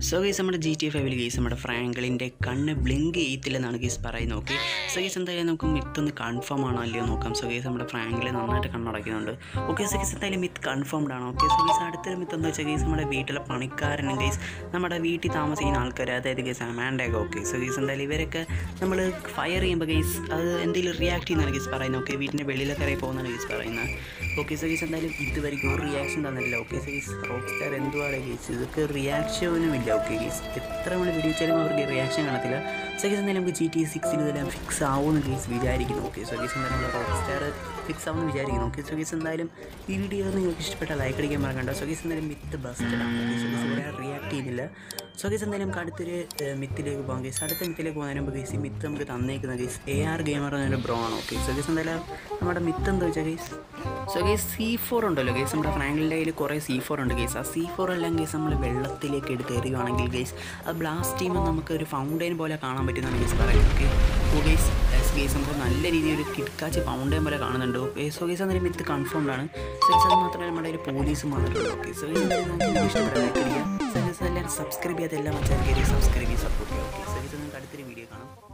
so guys നമ്മുടെ G T ഫൈവിൽ guys നമ്മുടെ ഫ്രാങ്കളിൻ്റെ കണ്ണ് ബ്ലിങ്ക് ചെയ്യത്തില്ലെന്നാണ് ഗൈസ് പറയുന്നത് ഓക്കെ സോ ഗൈസ് എന്തായാലും നമുക്ക് മിത്ത് ഒന്ന് കൺഫേം ആണോ അല്ലയോ നോക്കാം സോ ഗൈസ് നമ്മുടെ ഫ്രാങ്കിൽ നന്നായിട്ട് കണ്ണടയ്ക്കുന്നുണ്ട് ഓക്കെ സോ ഗൈസ് എന്തായാലും മിത്ത് കൺഫേംഡ് ആണ് ഓക്കെ സോ ഗൈസ് അടുത്തൊരു മിത്ത് എന്താ വെച്ചാൽ ഗൈസ് നമ്മുടെ വീട്ടിലെ പണിക്കാരനും ഗൈസ് നമ്മുടെ വീട്ടിൽ താമസിക്കുന്ന ആൾക്കാർ അതായത് ഗൈസ് അമാൻഡൊക്കെ ഓക്കെ സോ ഗൈസ് എന്തായാലും ഇവരൊക്കെ നമ്മൾ ഫയർ ചെയ്യുമ്പോൾ ഗൈസ് അത് എന്തെങ്കിലും റിയാക്ട് ചെയ്യുന്നതാണ് ഗൈസ് പറയുന്നത് ഓക്കെ വീട്ടിൻ്റെ വെളിയിലൊക്കെ ഇറങ്ങി പോകുന്നതാണ് ഗൈസ് പറയുന്നത് ഓക്കെ സോ ഗൈസ് എന്തായാലും ഇതുവരെയ്ക്കും ഒരു റിയാക്ഷൻ തന്നില്ല okay so guys rock star എന്തുവാണ് ഗൈസ് ഇതൊക്കെ റിയാക്ഷനും ഇല്ല ഓക്കെ ഗൈസ് എത്ര മണി വീഡിയോ വെച്ചാലും അവർക്ക് റിയാക്ഷൻ കാണത്തില്ല സോ ഗൈസ് എന്തായാലും നമുക്ക് ജി ടി സിക്സിൽ ഇതെല്ലാം ഫിക്സ് ആവുമെന്ന് ഗൈസ് വിചാരിക്കുന്നു ഓക്കെ സോ ഗൈസ് എന്തായാലും നമ്മൾ റോക്ക് സ്റ്റാർ ഫിക്സ് ആവുമെന്ന് വിചാരിക്കുന്നു ഓക്കെ സോ ഗൈസ് എന്തായാലും ഈ വീഡിയോ നിങ്ങൾക്ക് ഇഷ്ടപ്പെട്ട ലൈക്ക് അടിക്കാൻ മറക്കണ്ട സോ ഗൈസ് എന്തായാലും മിത്ത് ബസ്റ്റഡ് ആണ് ഓക്കെ സോ ഗൈസ് ഇവിടെ റിയാക്ട് ചെയ്യുന്നില്ല സോ ഗൈസ് എന്തായാലും നമുക്ക് അടുത്തൊരു ഏഹ്, മിത്തിലേക്ക് പോകാം ഗൈസ് അടുത്ത മിത്തിലേക്ക് പോകുന്നതിന് മുമ്പ് ഗൈസ് ഈ മിത്ത് നമുക്ക് തന്നേക്കുന്ന ഗൈസ് എ ആർ ഗെയിമർ എന്നൊരു ബ്രോ ആണ് ഓക്കെ സോ ഗൈസ് എന്തായാലും നമ്മുടെ മിത്ത് എന്താ വെച്ചാൽ guys so guys C four ഉണ്ടല്ലോ ഗൈസ് നമ്മുടെ ഫ്രാങ്കിളിൻ്റെ കയ്യിൽ കുറേ സി ഫോർ ഉണ്ട് ഗൈസ് ആ സി ഫോർ എല്ലാം ഗൈസ് നമ്മൾ വെള്ളത്തിലേക്ക് എടുത്ത് എറിയുവാണെങ്കിൽ ഗൈസ് ആ ബ്ലാസ്റ്റ് ചെയ്യുമ്പോൾ നമുക്ക് ഒരു ഫൗണ്ടൈൻ പോലെ കാണാൻ പറ്റുന്നതാണ് ഗൈസ് പറയുന്നത് ഓക്കെ ഓ ഗൈസ് ഗൈസ് നമുക്ക് നല്ല രീതിയിൽ ഒരു കിടക്കാച്ച് ഫൗണ്ടൈൻ പോലെ കാണുന്നുണ്ട് ഓക്കെ സോ ഗൈസ് അന്നേരം മിത്ത് കൺഫേംഡ് ആണ് സോ ഗൈസ് അത് മാത്രമല്ല നമ്മുടെ കയ്യിൽ പോലീസും വന്നിട്ടുണ്ട് ഓക്കെ സോ ഗൈസ് എന്തായാലും നമുക്ക് ഇഷ്ടപ്പെട്ട ലൈക്ക് അടിക്കുക സോ ഗൈസ് എല്ലാവരും സബ്സ്ക്രൈബ് ചെയ്യാത്ത എല്ലാം വെച്ചാൽ കയറി സബ്സ്ക്രൈബ് ചെയ്ത് സപ്പോർട്ട് ചെയ്യുക ഓക്കെ സോ ഗൈസ് നമുക്ക് അടുത്തൊരു വീഡിയോ കാണാം